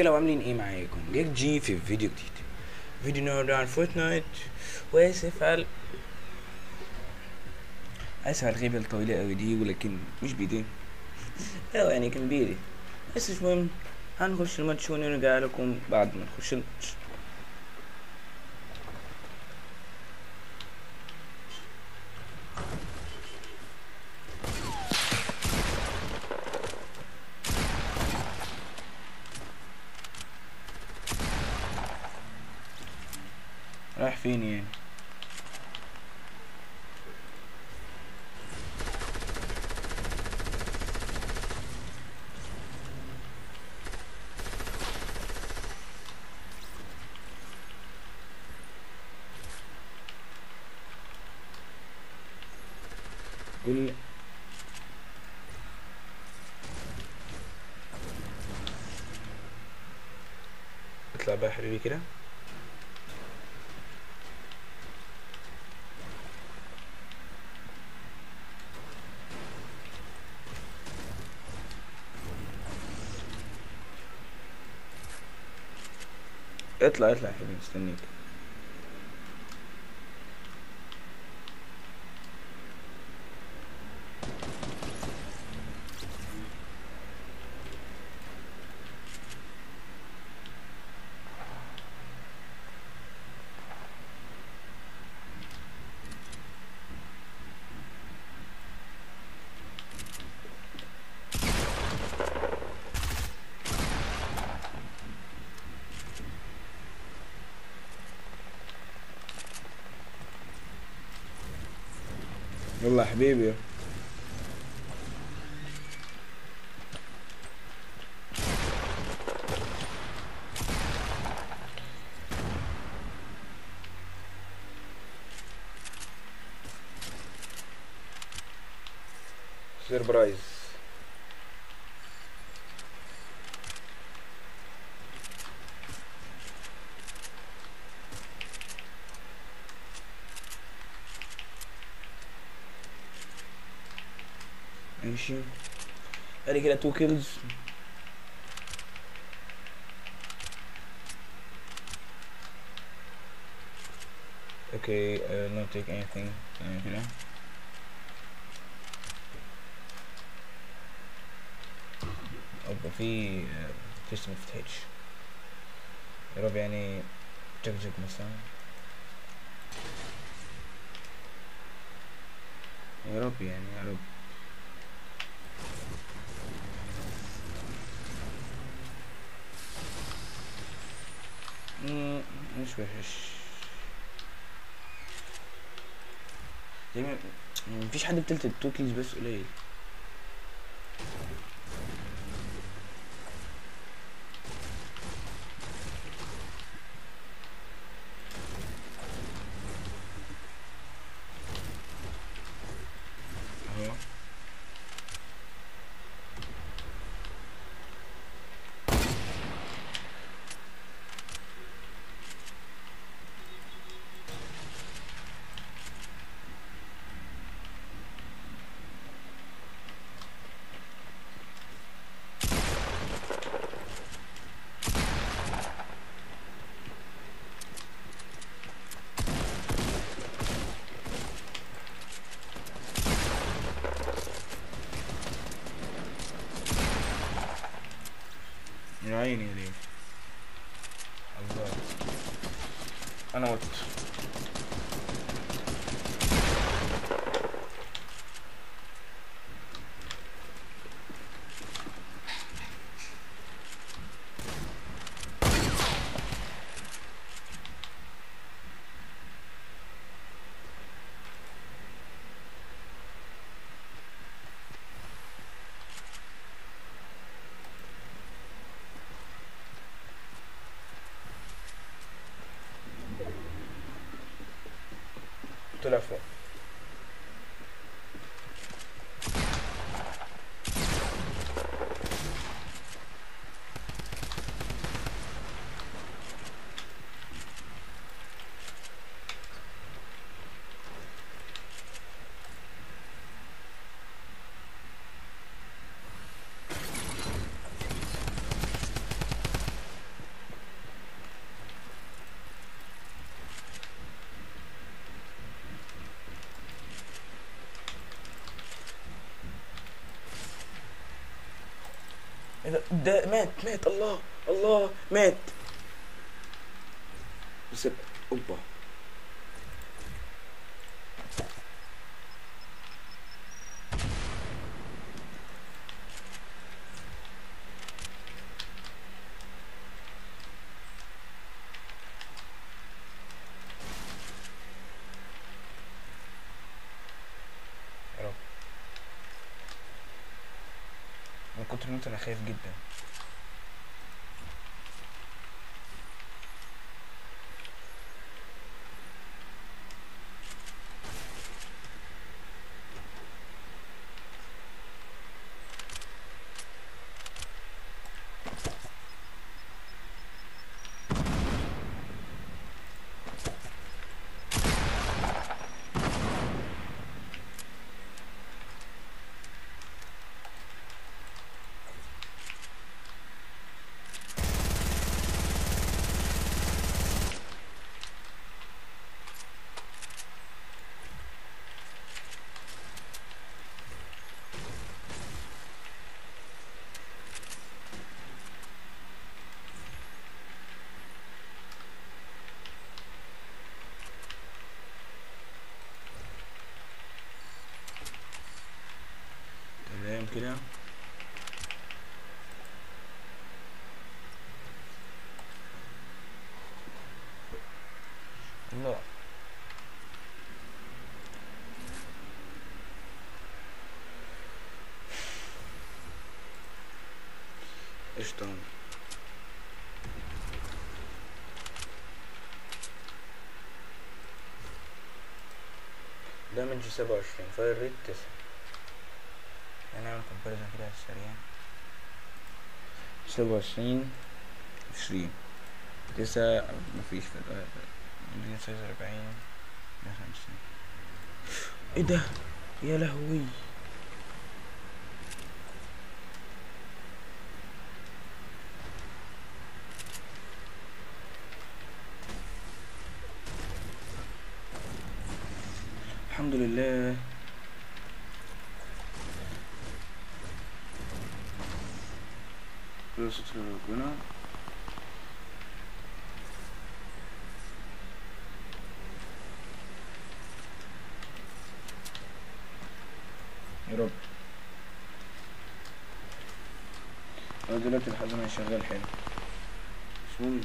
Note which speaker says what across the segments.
Speaker 1: رجاله وعاملين ايه معاكم جاك جي في فيديو جديد فيديو النهارده عن فورتنايت واسف على اسف على الغيبه الطويله قوي دي ولكن مش بايدي اه يعني كان بايدي بس مش مهم هنخش الماتش ونرجع لكم بعد ما نخش الماتش رايح فين يعني قول اطلع بقى يا حبيبي كده اطلع اطلع يا حبيبي مستنيك يلا يا حبيبي سربرايز ماشي ادي كده تو كيلز اوكي uh, not take anything يعني كده ابقى في تيست مفتاح يا رب يعني جك مثلا يا رب يعني يا رب مم، مش وحش دايما مفيش حد بتلت التو كيلز بس قليل اهو يا عيني يا ليه الله انا مت طلع فوق ده, ده مات مات الله الله مات بس اوبا يا رب من كتر الموت انا خايف جدا تمام كده الله قشطة دامج سبعة وعشرين فاير ريت تسعة هنعمل كومباريزون كده على السريع سبعة وعشرين عشرين تسعة مفيش في الآخر مدينة سايز أربعين ده خمسين ايه ده يا لهوي الحمد لله كل ستر ربنا يا رب هو دلوقتي لحد ما شغال حلو مش مهم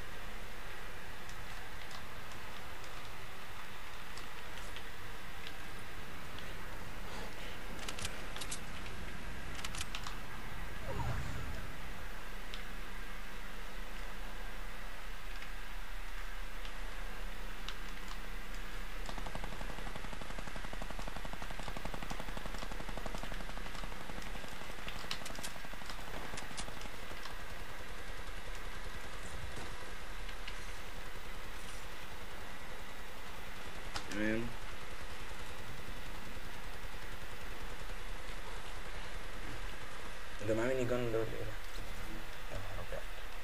Speaker 1: تمام ده معاه ميني جان ده ولا ايه ده؟ يا نهار أبيض.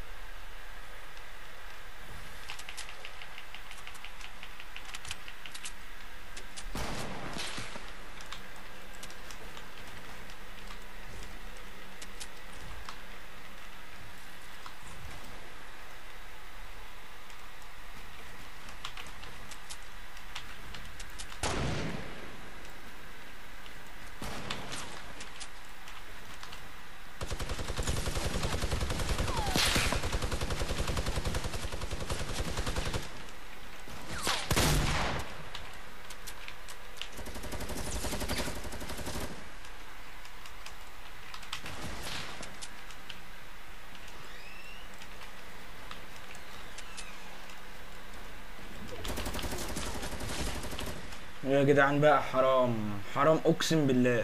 Speaker 1: يا جدعان بقى حرام حرام اقسم بالله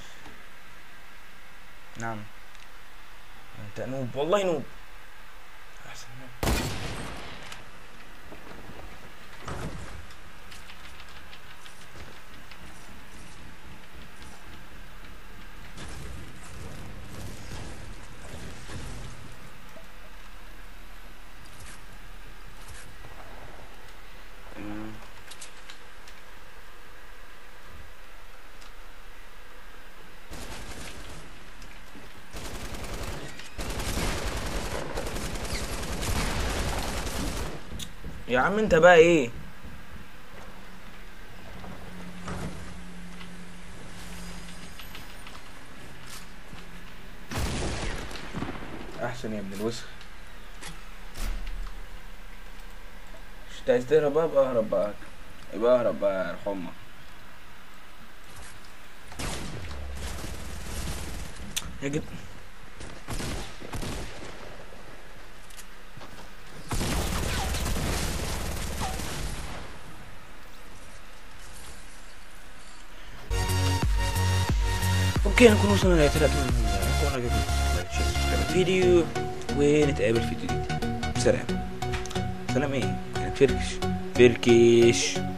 Speaker 1: نعم انت نوب والله نوب احسن نوب تمام. يا عم انت بقى ايه احسن يا ابن الوسخ مش انت عايز تهرب بقى ابقى اهرب بقى يبقى اهرب بقى ارحمك يا جد اوكي نكون وصلنا لنهاية الحلقة نكون عجبكم لايك شير سبسكرايب الفيديو ونتقابل في فيديو جديد سلام سلام ايه يعني فركش فركش